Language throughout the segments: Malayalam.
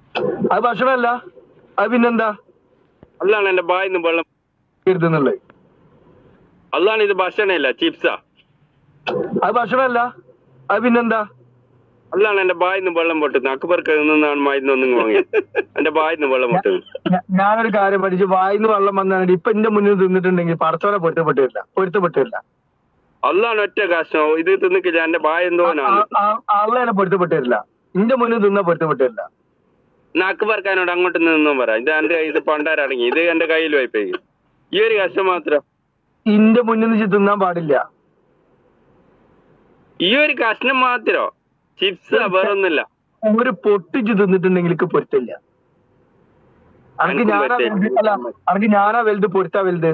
അത് ഭക്ഷണമല്ല അത് പിന്നെന്താ അല്ലാണ് എന്റെ ബായിന്ന് വെള്ളം കരുതുന്നുള്ളത് അല്ലാണ് ഇത് ഭക്ഷണമില്ല ചിപ്സാ അത് ഭക്ഷണമല്ല അത് പിന്നെന്താ അല്ലാണ് എന്റെ ബായിന്ന് വെള്ളം പൊട്ടുന്നത് അക്ബർക്ക് നിന്നാണ് മരുന്ന് ഒന്നും വാങ്ങിയത് എന്റെ ബായിന്ന് വെള്ളം പൊട്ടുന്നത് ഞാ- ഞാനൊരു കാര്യം പഠിച്ചു വായിന്ന് വെള്ളം വന്നാണ് ഇപ്പൊ എന്റെ മുന്നിൽ തിന്നിട്ടുണ്ടെങ്കിൽ പടച്ചോനെ പൊരുത്തപ്പെട്ടില്ല പൊരുത്തപ്പെട്ടില്ല അല്ലാണ് ഒറ്റ കഷ്ണം ഇത് തിന്നിക്കില്ല എന്റെ ബായ് എന്തോനാണ് ആളെ പൊരുത്തപ്പെട്ടില്ല എന്റെ മുന്നിൽ തിന്നാ പൊരുത്തപ്പെട്ടില്ല അക്ബർക്കാനോട് അങ്ങോട്ട് നിന്നും പറ ഇത് എന്റെ ഇത് പണ്ടാരടങ്ങി ഇത് എന്റെ കയ്യിൽ വായ്പേക്ക് ഈ ഒരു കഷ്ണം മാത്രം ഇന്റെ മുന്നിൽ നിന്ന് തിന്നാൻ പാടില്ല ഈ ഒരു കഷ്ണം മാത്രോ ചിപ്സ് വേറൊന്നുമില്ല ഒരു പൊട്ടിച്ച് തിന്നിട്ടുണ്ടെങ്കിൽ എനിക്ക് പൊരുത്തില്ല അനക്ക് എനിക്കും ഞാനാ പറ്റില്ല. വലുത് അല്ല അനക്ക് ഞാനാ വലുത് പൊരുത്താ വലുത്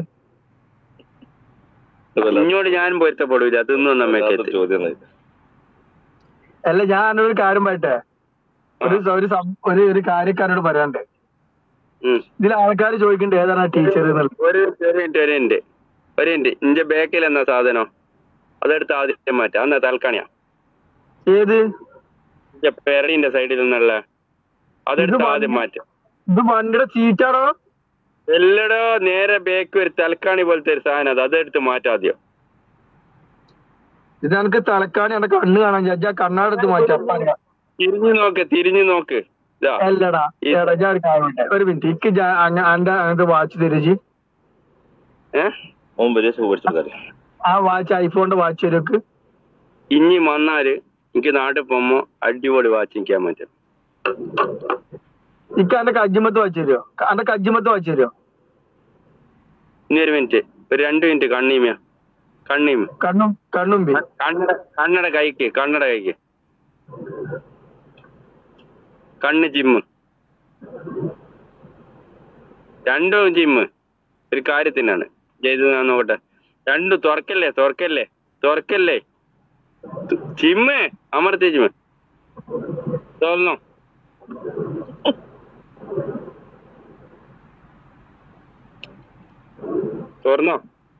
ഇങ്ങോട്ട് ഞാനും പൊരുത്തപ്പെടൂല തിന്നു നമ്മേറ്റത്ത് ചോദ്യം അല്ല ഞാൻ എന്നോട് ഒരു കാര്യം പറയട്ടെ ഒരു ഒരു സം- ഒരു ഒരു കാര്യക്കാരോട് പറയാണ്ട് ഉം. ഇതിൽ ആൾക്കാർ ചോദിക്കണ്ട ഏതാണ് ആ ടീച്ചർ എന്നുള്ളത് ഒരു ഒരു മിനിറ്റ് ഒരു മിനിറ്റ് ഒരു മിനിറ്റ് ഇന്റെ ബാക്കിൽ എന്നാ സാധനം അതെടുത്ത് ആദ്യം മാറ്റാം എന്നാ തൽക്കാണിയാ ഏത് ഇന്റെ പെരടിന്റെ സൈഡിൽ നിന്നുള്ള അതെടുത്ത് ഇത് ആദ്യം വണ്ടി- മാറ്റാം ഇത് വണ്ടിയുടെ സീറ്റാണോ എല്ലടോ നേരെ ബേക്ക് ഒരു തൽക്കാണി പോലത്തെ ഒരു സാധനം അത് അതെടുത്ത് മാറ്റാം ആദ്യം ഇത് എനിക്ക് തലക്കാണി എന്റെ കണ്ണ് കാണാൻ ചേച്ചാ കണ്ണാടത്ത് മാറ്റാം അപ്പൊ അറിയാം. തിരിഞ്ഞു നോക്ക് തിരിഞ്ഞു നോക്ക് ഇതാ അല്ലടാ ഈ- എടാ ഞാൻ ഒരു കാര്യം പറയട്ടെ. ഒരു മിനിറ്റ് ഇക്ക് ജാ- അങ്ങ- അന്റെ അങ്ങനത്തെ വാച്ച് തരുജി ഏ മുമ്പ് മേടിച്ചെടുക്കാറ് ആ വാച്ച് ഐഫോണിന്റെ വാച്ച് തരുക്ക് ഇനി വന്നാല് എനിക്ക് നാട്ടിൽ പോകുമ്പോ അടിപൊളി വാച്ചിക്കാൻ പറ്റും ഇക്ക അന്റെ കജ്ജിമത്ത് വാച്ച് തരുമോ അന്റെ കജ്ജിമത്ത് വാച്ച് തരുമോ ഇനി ഒരു മിനിറ്റ് ഒരു രണ്ട് മിനിറ്റ് കണ്ണീമ കണ്ണീമ കണ്ണും കണ്ണുമ്പി കണ്ണട കണ്ണട കൈക്ക് കണ്ണട കൈക്ക് കണ്ണ് ജിമ്മ് രണ്ടും ജിമ്മ് ഒരു കാര്യത്തിനാണ് ചെയ്ത് ഞാൻ നോക്കട്ടെ രണ്ടും തുറക്കല്ലേ തുറക്കല്ലേ തുറക്കല്ലേ ജിമ്മ് അമർത്തിയ ജിമ്മ് തുറന്നോ തുറന്നോ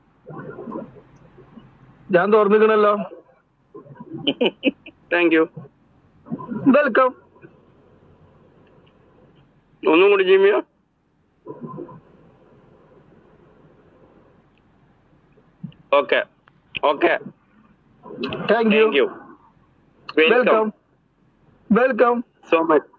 ഞാൻ തുറന്നിക്കണല്ലോ താങ്ക് യു വെൽക്കം ഒന്നും കൂടി ജിമ്മിയോ okay okay thank you thank you welcome welcome welcome so much